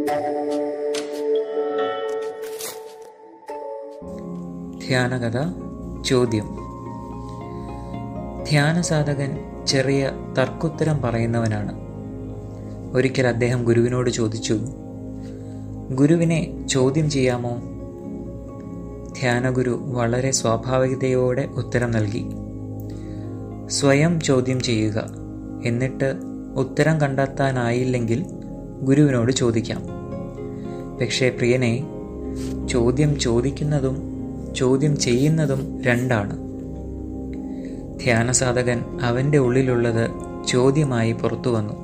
ധ്യാനകഥ ചോദ്യം ധ്യാന സാധകൻ ചെറിയ തർക്കുത്തരം പറയുന്നവനാണ് ഒരിക്കൽ അദ്ദേഹം ഗുരുവിനോട് ചോദിച്ചു ഗുരുവിനെ ചോദ്യം ചെയ്യാമോ ധ്യാനഗുരു വളരെ സ്വാഭാവികതയോടെ ഉത്തരം നൽകി സ്വയം ചോദ്യം ചെയ്യുക എന്നിട്ട് ഉത്തരം കണ്ടെത്താനായില്ലെങ്കിൽ ഗുരുവിനോട് ചോദിക്കാം പക്ഷേ പ്രിയനെ ചോദ്യം ചോദിക്കുന്നതും ചോദ്യം ചെയ്യുന്നതും രണ്ടാണ് ധ്യാനസാധകൻ അവൻ്റെ ഉള്ളിലുള്ളത് ചോദ്യമായി പുറത്തു വന്നു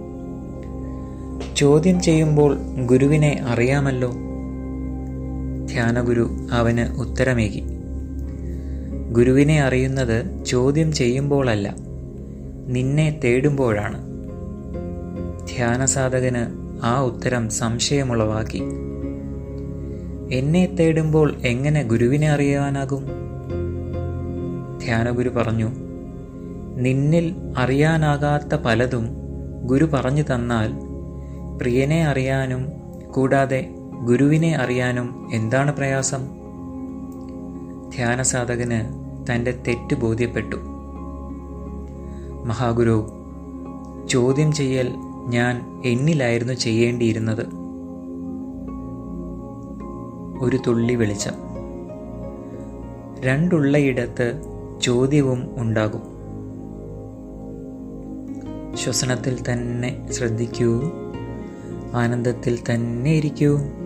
ചോദ്യം ചെയ്യുമ്പോൾ ഗുരുവിനെ അറിയാമല്ലോ ധ്യാനഗുരു അവന് ഉത്തരമേകി ഗുരുവിനെ അറിയുന്നത് ചോദ്യം ചെയ്യുമ്പോഴല്ല നിന്നെ തേടുമ്പോഴാണ് ധ്യാനസാധകന് ആ ഉത്തരം സംശയമുളവാക്കി എന്നെ തേടുമ്പോൾ എങ്ങനെ ഗുരുവിനെ അറിയാനാകും ധ്യാനഗുരു പറഞ്ഞു നിന്നിൽ അറിയാനാകാത്ത പലതും ഗുരു പറഞ്ഞു തന്നാൽ പ്രിയനെ അറിയാനും കൂടാതെ ഗുരുവിനെ അറിയാനും എന്താണ് പ്രയാസം ധ്യാനസാധകന് തൻ്റെ തെറ്റ് ബോധ്യപ്പെട്ടു മഹാഗുരു ചോദ്യം ചെയ്യൽ ഞാൻ എന്നിലായിരുന്നു ചെയ്യേണ്ടിയിരുന്നത് ഒരു തുള്ളി വെളിച്ചം രണ്ടുള്ളയിടത്ത് ചോദ്യവും ഉണ്ടാകും ശ്വസനത്തിൽ തന്നെ ശ്രദ്ധിക്കൂ ആനന്ദത്തിൽ തന്നെ ഇരിക്കൂ